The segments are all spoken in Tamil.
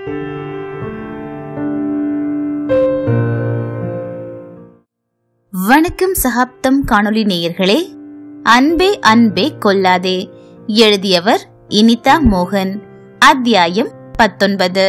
வணக்கம் சகாப்தம் காணொளி நேயர்களே அன்பே அன்பே கொல்லாதே எழுதியவர் இனிதா மோகன் அத்தியாயம் பத்தொன்பது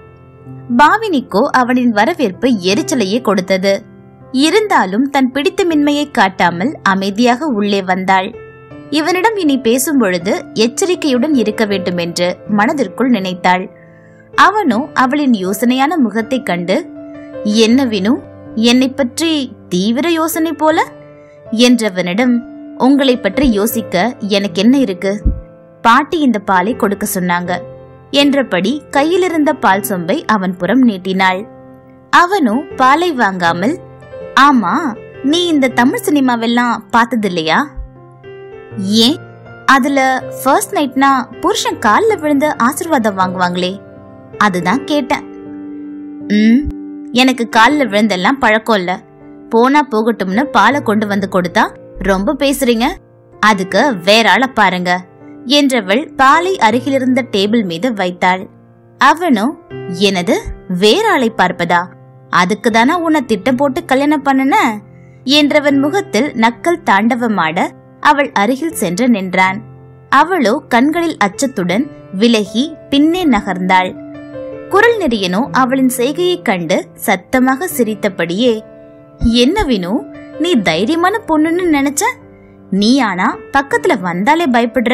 பாவினிக்கோ அவனின் வரவேற்பு எரிச்சலையே கொடுத்தது இருந்தாலும் தன் பிடித்தமின்மையை காட்டாமல் அமைதியாக உள்ளே வந்தாள் இவனிடம் இனி பேசும் பொழுது எச்சரிக்கையுடன் இருக்க வேண்டும் என்று மனதிற்குள் நினைத்தாள் அவனோ அவளின் யோசனையான முகத்தைக் கண்டு என்ன வினு என்னை பற்றி தீவிர யோசனை போல என்றவனிடம் உங்களை பற்றி யோசிக்க எனக்கு என்ன இருக்கு பாட்டி இந்த பாலை கொடுக்க சொன்னாங்க என்றபடி கையிலிருந்த பால் சொம்பை அவன் புறம் நீட்டினாள் அவனோ பாலை வாங்காமல் ஆமா நீ இந்த தமிழ் சினிமாவெல்லாம் பார்த்தது இல்லையா ஏன் அதுல ஃபர்ஸ்ட் நைட்னா புருஷன் கால்ல விழுந்து ஆசீர்வாதம் வாங்குவாங்களே அதுதான் கேட்டேன் ம் எனக்கு கால்ல விழுந்தெல்லாம் பழக்கம் இல்ல போனா போகட்டும்னு பாலை கொண்டு வந்து கொடுத்தா ரொம்ப பேசுறீங்க அதுக்கு வேற ஆள பாருங்க என்றவள் பாலை அருகிலிருந்த டேபிள் மீது வைத்தாள் அவனோ எனது வேற ஆளை பார்ப்பதா அதுக்கு தானே உன்னை திட்டம் போட்டு கல்யாணம் பண்ணுன என்றவன் முகத்தில் நக்கல் தாண்டவமாட அவள் அருகில் சென்று நின்றான் அவளோ கண்களில் அச்சத்துடன் விலகி பின்னே நகர்ந்தாள் குரல் நெறியனோ அவளின் செய்கையைக் கண்டு சத்தமாக சிரித்தபடியே என்ன வினு நீ தைரியமான பொண்ணுன்னு நினைச்ச நீ ஆனா பக்கத்துல வந்தாலே பயப்படுற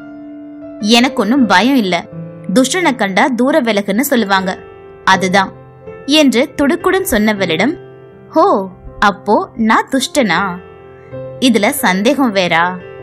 எனக்கு ஒன்னும் பயம் இல்ல துஷ்டனை கண்டா தூர விலகுன்னு சொல்லுவாங்க அதுதான் என்று துடுக்குடன் சொன்னவளிடம் ஹோ அப்போ நான் துஷ்டனா இதுல சந்தேகம் வேறா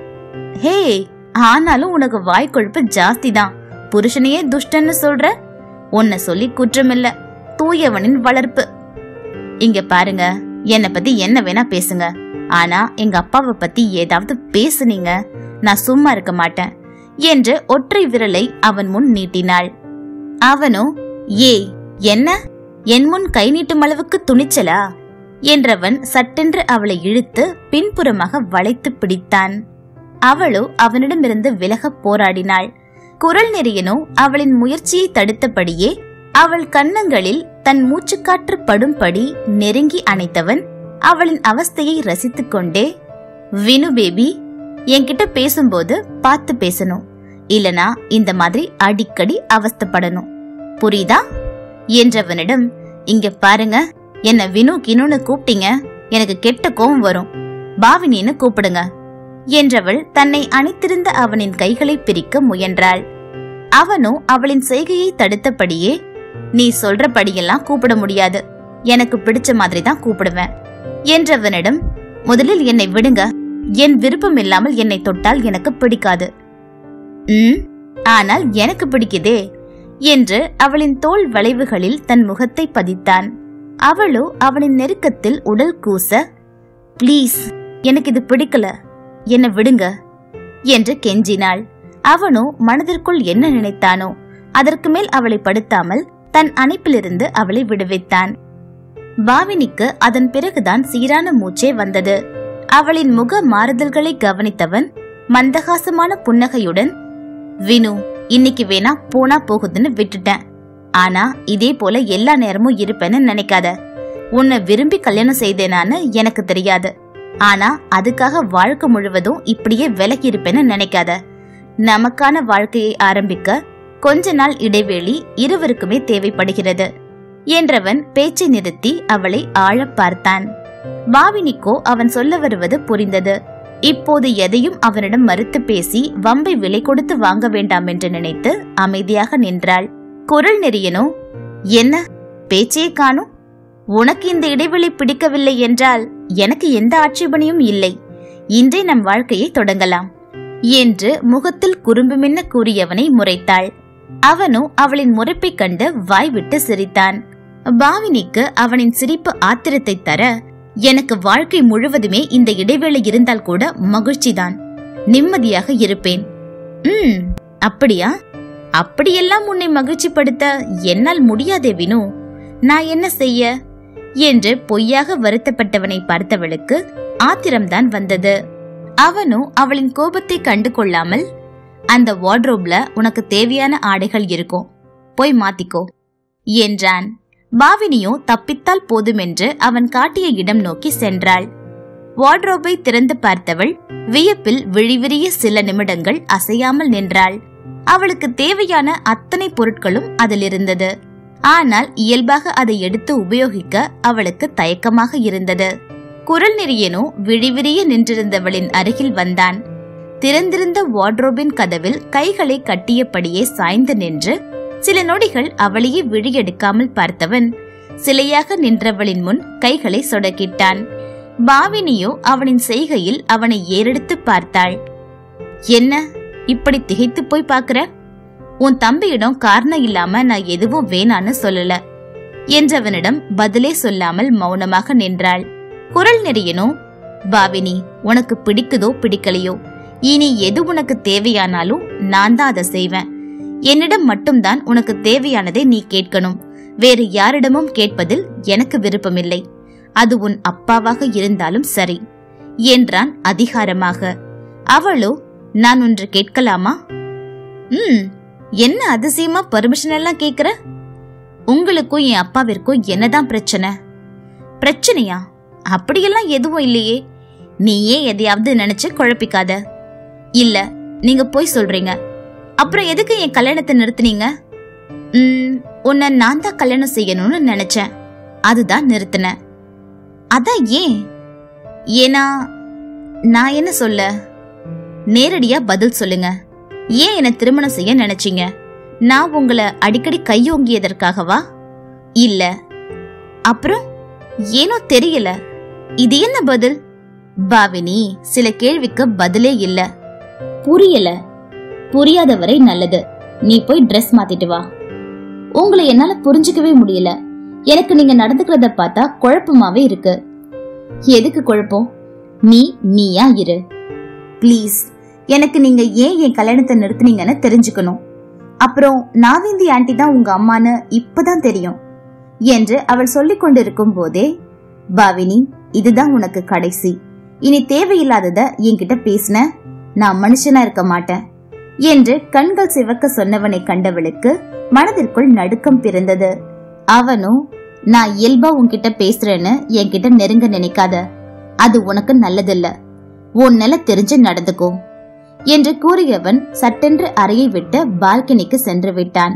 ஹே ஆனாலும் உனக்கு வாய் கொழுப்பு ஜாஸ்தி தான் புருஷனையே துஷ்டன்னு சொல்ற உன்னை சொல்லி குற்றமில்ல தூயவனின் வளர்ப்பு இங்க பாருங்க என்னை பத்தி என்ன வேணா பேசுங்க ஆனா எங்க அப்பாவை பத்தி ஏதாவது பேசுனீங்க நான் சும்மா இருக்க மாட்டேன் என்று ஒற்றை விரலை அவன் முன் நீட்டினாள் அவனோ ஏய் என்ன என் முன் கை நீட்டும் அளவுக்கு துணிச்சலா என்றவன் சட்டென்று அவளை இழுத்து பின்புறமாக வளைத்து பிடித்தான் அவளோ அவனிடமிருந்து விலகப் போராடினாள் குரல் நெறியனோ அவளின் முயற்சியை தடுத்தபடியே அவள் கன்னங்களில் தன் மூச்சுக்காற்று படும்படி நெருங்கி அணைத்தவன் அவளின் அவஸ்தையை ரசித்துக் கொண்டே வினு பேபி என்கிட்ட பேசும்போது பார்த்து பேசணும் இல்லனா இந்த மாதிரி அடிக்கடி அவஸ்தைப்படணும் புரியுதா என்றவனிடம் இங்க பாருங்க என்ன வினு கினுன்னு கூப்பிட்டீங்க எனக்கு கெட்ட கோபம் வரும் பாவினின்னு கூப்பிடுங்க என்றவள் தன்னை அணைத்திருந்த அவனின் கைகளை பிரிக்க முயன்றாள் அவனோ அவளின் செய்கையை தடுத்தபடியே நீ சொல்றபடியெல்லாம் கூப்பிட முடியாது எனக்கு பிடிச்ச மாதிரி தான் கூப்பிடுவேன் என்றவனிடம் முதலில் என்னை விடுங்க என் விருப்பம் இல்லாமல் என்னை தொட்டால் எனக்கு பிடிக்காது ம் ஆனால் எனக்கு பிடிக்குதே என்று அவளின் தோள் வளைவுகளில் தன் முகத்தை பதித்தான் அவளோ அவனின் நெருக்கத்தில் உடல் கூச ப்ளீஸ் எனக்கு இது பிடிக்கல என்ன விடுங்க என்று கெஞ்சினாள் அவனோ மனதிற்குள் என்ன நினைத்தானோ அதற்கு மேல் அவளை படுத்தாமல் தன் அணைப்பிலிருந்து அவளை விடுவித்தான் பாவினிக்கு அதன் பிறகுதான் சீரான மூச்சே வந்தது அவளின் முக மாறுதல்களை கவனித்தவன் மந்தகாசமான புன்னகையுடன் வினு இன்னைக்கு வேணா போனா போகுதுன்னு விட்டுட்டேன் ஆனா இதே போல எல்லா நேரமும் இருப்பேன்னு நினைக்காத உன்னை விரும்பி கல்யாணம் செய்தேனான்னு எனக்கு தெரியாது ஆனா அதுக்காக வாழ்க்கை முழுவதும் இப்படியே விலகி இருப்பேன்னு நினைக்காத நமக்கான வாழ்க்கையை ஆரம்பிக்க கொஞ்ச நாள் இடைவேளை இருவருக்குமே தேவைப்படுகிறது என்றவன் பேச்சை நிறுத்தி அவளை ஆழப் பார்த்தான் பாவினிக்கோ அவன் சொல்ல வருவது புரிந்தது இப்போது எதையும் அவனிடம் மறுத்து பேசி வம்பை விலை கொடுத்து வாங்க வேண்டாம் என்று நினைத்து அமைதியாக நின்றாள் குரல் நெறியனோ என்ன பேச்சையே காணும் உனக்கு இந்த இடைவெளி பிடிக்கவில்லை என்றால் எனக்கு எந்த ஆட்சேபனையும் இல்லை இன்றே நம் வாழ்க்கையை தொடங்கலாம் என்று முகத்தில் குறும்பு மின்ன கூறியவனை முறைத்தாள் அவனோ அவளின் முறைப்பைக் கண்டு வாய் விட்டு சிரித்தான் பாவினிக்கு அவனின் சிரிப்பு ஆத்திரத்தை தர எனக்கு வாழ்க்கை முழுவதுமே இந்த இடைவேளை இருந்தால் கூட மகிழ்ச்சிதான் நிம்மதியாக இருப்பேன் ம் அப்படியா அப்படியெல்லாம் உன்னை மகிழ்ச்சிப்படுத்த என்னால் முடியாதே வினு நான் என்ன செய்ய என்று பொய்யாக வருத்தப்பட்டவனை பார்த்தவளுக்கு ஆத்திரம்தான் வந்தது அவனோ அவளின் கோபத்தை கண்டு கொள்ளாமல் அந்த வார்ட்ரோப்ல உனக்கு தேவையான ஆடைகள் இருக்கும் போய் மாத்திக்கோ என்றான் பாவினியோ தப்பித்தால் போதுமென்று அவன் காட்டிய இடம் நோக்கி சென்றாள் வார்ட்ரோபை திறந்து பார்த்தவள் வியப்பில் விழிவிரிய சில நிமிடங்கள் அசையாமல் நின்றாள் அவளுக்கு தேவையான அத்தனை பொருட்களும் அதில் இருந்தது ஆனால் இயல்பாக அதை எடுத்து உபயோகிக்க அவளுக்கு தயக்கமாக இருந்தது குரல் நெறியனோ விழிவிரிய நின்றிருந்தவளின் அருகில் வந்தான் திறந்திருந்த வார்ட்ரோபின் கதவில் கைகளை கட்டியபடியே சாய்ந்து நின்று சில நொடிகள் அவளையே விழியெடுக்காமல் பார்த்தவன் சிலையாக நின்றவளின் முன் கைகளை சொடக்கிட்டான் பாவினியோ அவனின் செய்கையில் அவனை ஏறெடுத்து பார்த்தாள் என்ன இப்படி திகைத்து போய் பாக்குற உன் தம்பியிடம் காரணம் இல்லாம நான் எதுவும் வேணான்னு சொல்லல என்றவனிடம் பதிலே சொல்லாமல் மௌனமாக நின்றாள் குரல் நெறியனோ பாவினி உனக்கு பிடிக்குதோ பிடிக்கலையோ இனி எது உனக்கு தேவையானாலும் நான் தான் அதை செய்வேன் என்னிடம் மட்டும்தான் உனக்கு தேவையானதை நீ கேட்கணும் வேறு யாரிடமும் கேட்பதில் எனக்கு விருப்பமில்லை அது உன் அப்பாவாக இருந்தாலும் சரி என்றான் அதிகாரமாக அவளோ நான் ஒன்று கேட்கலாமா ம் என்ன அதிசயமா பர்மிஷன் எல்லாம் கேக்குற உங்களுக்கும் என் அப்பாவிற்கும் என்னதான் பிரச்சனை பிரச்சனையா அப்படியெல்லாம் எதுவும் இல்லையே நீயே எதையாவது நினைச்சு குழப்பிக்காத இல்ல நீங்க போய் சொல்றீங்க அப்புறம் எதுக்கு என் கல்யாணத்தை நிறுத்துனீங்க ம், உன்னை நான் தான் கல்யாணம் செய்யணும்னு நினைச்சேன் அதுதான் நிறுத்தினேன் அதான் ஏன் ஏன்னா நான் என்ன சொல்ல நேரடியா பதில் சொல்லுங்க ஏன் என்ன திருமணம் செய்ய நினைச்சீங்க நான் உங்களை அடிக்கடி கையோங்கியதற்காகவா இல்ல அப்புறம் ஏனோ தெரியல இது என்ன பதில் பாவினி சில கேள்விக்கு பதிலே இல்ல புரியல புரியாதவரை நல்லது நீ போய் Dress மாத்திட்டு வா உங்களை என்னால புரிஞ்சுக்கவே முடியல எனக்கு நீங்க நடந்துக்கிறத பார்த்தா குழப்பமாவே இருக்கு எதுக்கு குழப்பம் நீ நீயா இரு ப்ளீஸ் எனக்கு நீங்க ஏன் என் கல்யாணத்தை நிறுத்துனீங்கன்னு தெரிஞ்சுக்கணும் அப்புறம் நாவிந்தி ஆண்டி தான் உங்க அம்மான்னு இப்பதான் தெரியும் என்று அவள் சொல்லிக் கொண்டிருக்கும் போதே பாவினி இதுதான் உனக்கு கடைசி இனி தேவையில்லாதத என்கிட்ட பேசின நான் மனுஷனா இருக்க மாட்டேன் என்று கண்கள் சிவக்க சொன்னவனை கண்டவளுக்கு மனதிற்குள் நடுக்கம் பிறந்தது அவனும் நான் இயல்பா உன்கிட்ட பேசுறேன்னு என்கிட்ட நெருங்க நினைக்காத அது உனக்கு நல்லதில்ல உன் நில தெரிஞ்சு நடந்துக்கோ என்று கூறியவன் சட்டென்று அறையை விட்டு பால்கனிக்கு சென்று விட்டான்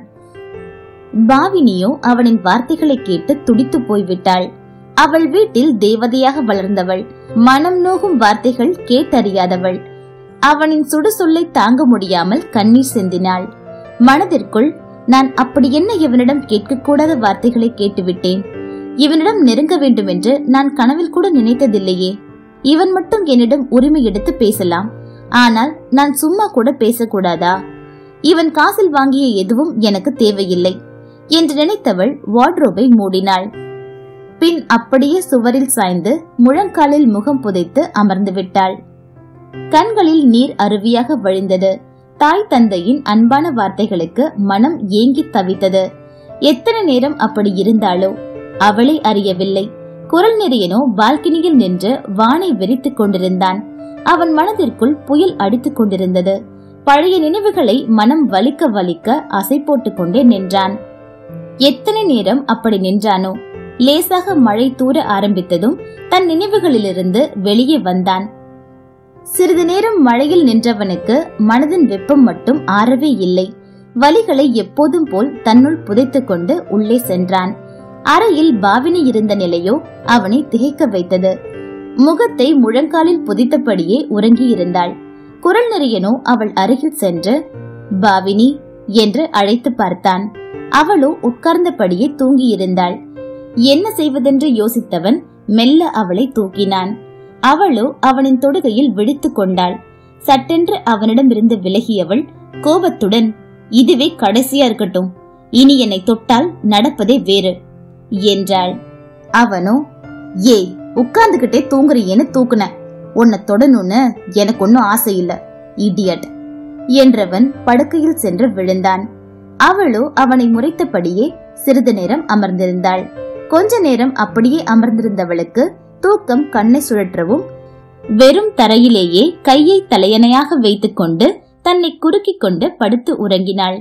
பாவினியோ அவனின் வார்த்தைகளை கேட்டு துடித்து போய்விட்டாள் அவள் வீட்டில் தேவதையாக வளர்ந்தவள் மனம் நோகும் வார்த்தைகள் கேட்டறியாதவள் அவனின் சுடு சொல்லை தாங்க முடியாமல் கண்ணீர் சிந்தினாள் மனதிற்குள் நான் அப்படி என்ன இவனிடம் கேட்கக்கூடாத வார்த்தைகளை கேட்டுவிட்டேன் இவனிடம் நெருங்க வேண்டும் என்று நான் கனவில் கூட நினைத்ததில்லையே இவன் மட்டும் என்னிடம் உரிமை எடுத்து பேசலாம் ஆனால் நான் சும்மா கூட பேசக்கூடாதா இவன் காசில் வாங்கிய எதுவும் எனக்கு தேவையில்லை என்று நினைத்தவள் வார்ட்ரோபை மூடினாள் பின் அப்படியே சுவரில் சாய்ந்து முழங்காலில் முகம் புதைத்து அமர்ந்து விட்டாள் கண்களில் நீர் அருவியாக வழிந்தது தாய் தந்தையின் அன்பான வார்த்தைகளுக்கு மனம் ஏங்கி தவித்தது எத்தனை நேரம் அப்படி இருந்தாளோ அவளை அறியவில்லை குரல் நெறியனோ பால்கனியில் நின்று வானை வெறித்துக் கொண்டிருந்தான் அவன் மனதிற்குள் புயல் அடித்துக் கொண்டிருந்தது பழைய நினைவுகளை மனம் வலிக்க வலிக்க அசை போட்டுக் கொண்டே நின்றான் எத்தனை நேரம் அப்படி நின்றானோ லேசாக மழை தூர ஆரம்பித்ததும் தன் நினைவுகளிலிருந்து வெளியே வந்தான் சிறிது நேரம் மழையில் நின்றவனுக்கு மனதின் வெப்பம் மட்டும் ஆறவே இல்லை வலிகளை எப்போதும் போல் தன்னுள் புதைத்துக் கொண்டு உள்ளே சென்றான் அறையில் பாவினி இருந்த நிலையோ அவனை திகைக்க வைத்தது முகத்தை முழங்காலில் புதைத்தபடியே உறங்கியிருந்தாள் குரல் நெறியனோ அவள் அருகில் சென்று பாவினி என்று அழைத்து பார்த்தான் அவளோ உட்கார்ந்தபடியே தூங்கியிருந்தாள் என்ன செய்வதென்று யோசித்தவன் மெல்ல அவளை தூக்கினான் அவளோ அவனின் தொடுகையில் விழித்துக் கொண்டாள் சட்டென்று அவனிடமிருந்து விலகியவள் கோபத்துடன் இதுவே கடைசியா இருக்கட்டும் இனி என்னை தொட்டால் நடப்பதே வேறு என்றாள் அவனோ ஏய் உட்கார்ந்துகிட்டே தூங்குறியேன்னு தூக்குன உன்னை தொடணும்னு எனக்கு ஒன்னும் ஆசை இல்ல இடியட் என்றவன் படுக்கையில் சென்று விழுந்தான் அவளோ அவனை முறைத்தபடியே சிறிது நேரம் அமர்ந்திருந்தாள் கொஞ்ச நேரம் அப்படியே அமர்ந்திருந்தவளுக்கு தூக்கம் கண்ணை சுழற்றவும் வெறும் தரையிலேயே கையை தலையணையாக வைத்துக்கொண்டு தன்னை குறுக்கிக் கொண்டு படுத்து உறங்கினாள்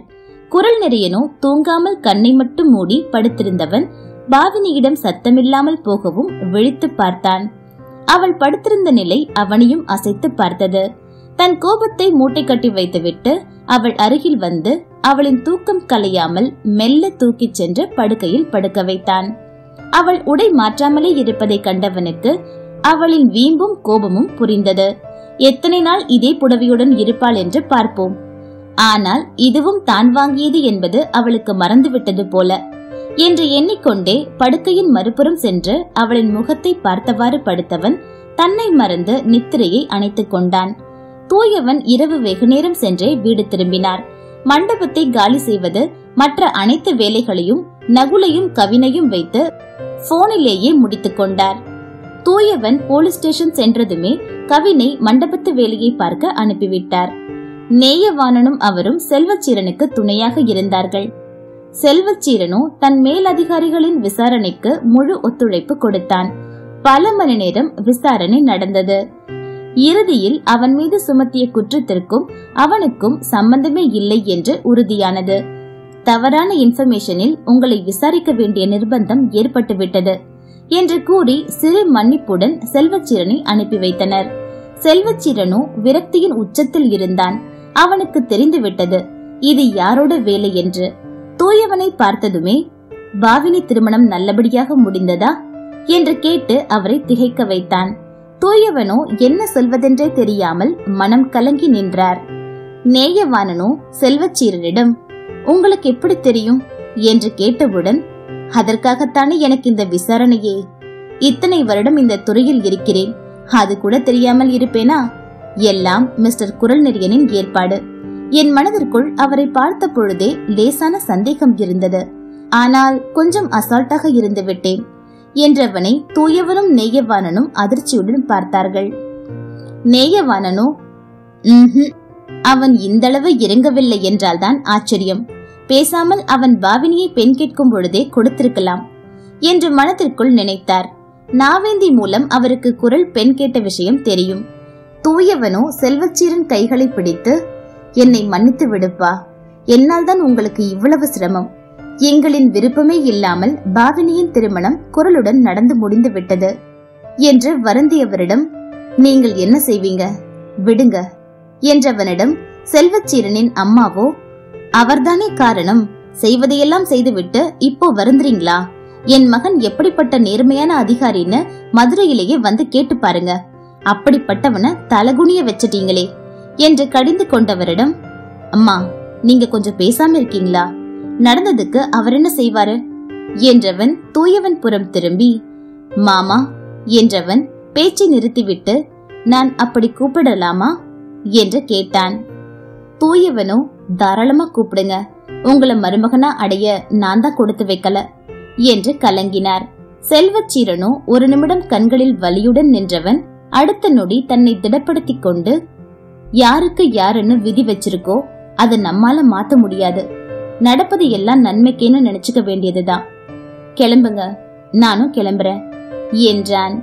குரல் நெறியனோ தூங்காமல் கண்ணை மட்டும் மூடி படுத்திருந்தவன் பாவினியிடம் சத்தமில்லாமல் போகவும் விழித்து பார்த்தான் அவள் படுத்திருந்த நிலை அவனையும் அசைத்து பார்த்தது தன் கோபத்தை மூட்டை கட்டி வைத்துவிட்டு அவள் அருகில் வந்து அவளின் தூக்கம் கலையாமல் மெல்ல தூக்கிச் சென்று படுக்கையில் படுக்க வைத்தான் அவள் உடை மாற்றாமலே இருப்பதை கண்டவனுக்கு அவளின் வீம்பும் கோபமும் புரிந்தது எத்தனை நாள் இதே புடவையுடன் இருப்பாள் என்று பார்ப்போம் ஆனால் இதுவும் தான் வாங்கியது என்பது அவளுக்கு மறந்துவிட்டது போல என்று எண்ணிக்கொண்டே படுக்கையின் மறுபுறம் சென்று அவளின் முகத்தை பார்த்தவாறு படுத்தவன் தன்னை மறந்து நித்திரையை அணைத்துக் கொண்டான் தூயவன் இரவு வெகுநேரம் சென்றே வீடு திரும்பினார் மண்டபத்தை காலி செய்வது மற்ற அனைத்து வேலைகளையும் நகுலையும் கவினையும் வைத்து போனிலேயே முடித்துக் கொண்டார் தூயவன் போலீஸ் ஸ்டேஷன் சென்றதுமே கவினை மண்டபத்து வேலையை பார்க்க அனுப்பிவிட்டார் நேயவாணனும் அவரும் செல்வச்சீரனுக்கு துணையாக இருந்தார்கள் செல்வச்சீரனோ தன் மேலதிகாரிகளின் விசாரணைக்கு முழு ஒத்துழைப்பு கொடுத்தான் பல மணி நேரம் விசாரணை நடந்தது இறுதியில் அவன் மீது சுமத்திய குற்றத்திற்கும் அவனுக்கும் சம்பந்தமே இல்லை என்று உறுதியானது தவறான இன்ஃபர்மேஷனில் உங்களை விசாரிக்க வேண்டிய நிர்பந்தம் ஏற்பட்டுவிட்டது என்று கூறி சிறு மன்னிப்புடன் செல்வச்சீரனை அனுப்பி வைத்தனர் செல்வச்சீரனோ விரக்தியின் உச்சத்தில் இருந்தான் அவனுக்கு தெரிந்துவிட்டது இது யாரோட வேலை என்று தூயவனை பார்த்ததுமே பாவினி திருமணம் நல்லபடியாக முடிந்ததா என்று கேட்டு அவரை திகைக்க வைத்தான் தூயவனோ என்ன சொல்வதென்றே தெரியாமல் மனம் கலங்கி நின்றார் நேயவானனோ செல்வச்சீரனிடம் உங்களுக்கு எப்படி தெரியும் என்று கேட்டவுடன் அதற்காகத்தானே எனக்கு இந்த விசாரணையே இத்தனை வருடம் இந்த துறையில் இருக்கிறேன் அது கூட தெரியாமல் இருப்பேனா எல்லாம் மிஸ்டர் குரல் நெறியனின் ஏற்பாடு என் மனதிற்குள் அவரை பார்த்த பொழுதே லேசான சந்தேகம் இருந்தது ஆனால் கொஞ்சம் அசால்ட்டாக இருந்து விட்டேன் என்றவனை தூயவனும் நேயவானனும் அதிர்ச்சியுடன் பார்த்தார்கள் நேயவானனோ "ம்ஹும், அவன் இந்தளவு இறங்கவில்லை என்றால்தான் ஆச்சரியம் பேசாமல் அவன் பாவினியை பெண் கேட்கும் பொழுதே கொடுத்திருக்கலாம் என்று மனதிற்குள் நினைத்தார் நாவேந்தி மூலம் அவருக்கு குரல் பெண் கேட்ட விஷயம் தெரியும் தூயவனோ செல்வச்சீரன் கைகளை பிடித்து என்னை மன்னித்து விடுப்பா என்னால் தான் உங்களுக்கு இவ்வளவு சிரமம் எங்களின் விருப்பமே இல்லாமல் பாவினியின் திருமணம் குரலுடன் நடந்து முடிந்து விட்டது என்று வருந்தியவரிடம் நீங்கள் என்ன செய்வீங்க விடுங்க என்றவனிடம் செல்வச்சீரனின் அம்மாவோ அவர்தானே காரணம் செய்வதையெல்லாம் செய்துவிட்டு இப்போ வருந்துறீங்களா என் மகன் எப்படிப்பட்ட நேர்மையான அதிகாரின்னு மதுரையிலேயே வந்து கேட்டு பாருங்க அப்படிப்பட்டவன தலகுனிய வச்சிட்டீங்களே என்று கடிந்து கொண்டவரிடம் அம்மா நீங்க கொஞ்சம் பேசாம இருக்கீங்களா நடந்ததுக்கு அவர் என்ன செய்வாரு என்றவன் தூயவன் புறம் திரும்பி மாமா என்றவன் பேச்சை நிறுத்திவிட்டு நான் அப்படி கூப்பிடலாமா என்று கேட்டான் தூயவனோ தாராளமா கூப்பிடுங்க உங்களை மருமகனா அடைய நான் தான் கொடுத்து வைக்கல என்று கலங்கினார் செல்வச்சீரனோ ஒரு நிமிடம் கண்களில் வலியுடன் நின்றவன் அடுத்த நொடி தன்னை திடப்படுத்திக் கொண்டு யாருக்கு யாருன்னு விதி வச்சிருக்கோ அதை நம்மால மாத்த முடியாது நடப்பது எல்லாம் நன்மைக்கேன்னு நினைச்சுக்க வேண்டியதுதான் கிளம்புங்க நானும் கிளம்புறேன் என்றான்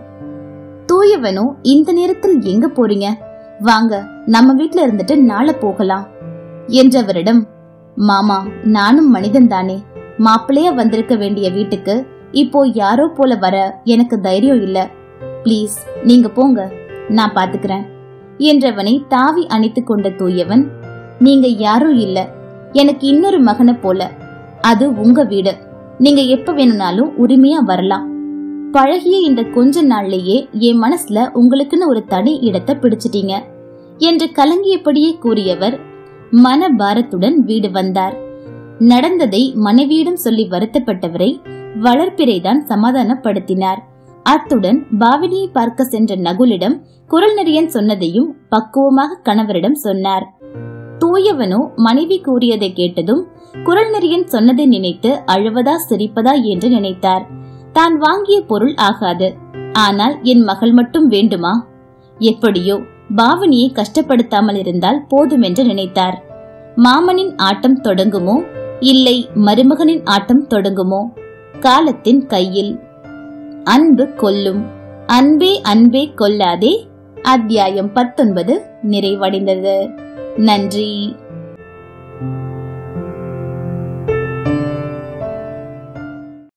தூயவனோ இந்த நேரத்தில் எங்க போறீங்க வாங்க நம்ம வீட்ல இருந்துட்டு நாளை போகலாம் என்றவரிடம் மாமா நானும் மனிதன் தானே மாப்பிள்ளையா வந்திருக்க வேண்டிய வீட்டுக்கு இப்போ யாரோ போல வர எனக்கு தைரியம் இல்ல ப்ளீஸ் நீங்க போங்க நான் பாத்துக்கிறேன் என்றவனை தாவி அணைத்துக் கொண்ட தூயவன் நீங்க யாரும் இல்ல எனக்கு இன்னொரு மகனை போல அது உங்க வீடு நீங்க எப்ப வேணும்னாலும் உரிமையா வரலாம் பழகிய இந்த கொஞ்ச நாள்லயே என் மனசுல உங்களுக்குன்னு ஒரு தனி இடத்தை பிடிச்சிட்டீங்க என்று கலங்கியபடியே கூறியவர் மன பாரத்துடன் வீடு வந்தார் நடந்ததை மனைவியிடம் சொல்லி வருத்தப்பட்டவரை வளர்ப்பிறைதான் சமாதானப்படுத்தினார் அத்துடன் பாவினியை பார்க்க சென்ற நகுலிடம் குரல் நெறியன் சொன்னதையும் பக்குவமாக கணவரிடம் சொன்னார் தூயவனோ மனைவி கூறியதை கேட்டதும் குரல் நெறியன் சொன்னதை நினைத்து அழுவதா சிரிப்பதா என்று நினைத்தார் தான் வாங்கிய பொருள் ஆகாது ஆனால் என் மகள் மட்டும் வேண்டுமா எப்படியோ பாவனியை கஷ்டப்படுத்தாமல் இருந்தால் போதும் என்று நினைத்தார் மாமனின் ஆட்டம் தொடங்குமோ இல்லை மருமகனின் ஆட்டம் தொடங்குமோ காலத்தின் கையில் அன்பு கொல்லும் அன்பே அன்பே கொல்லாதே அத்தியாயம் பத்தொன்பது நிறைவடைந்தது நன்றி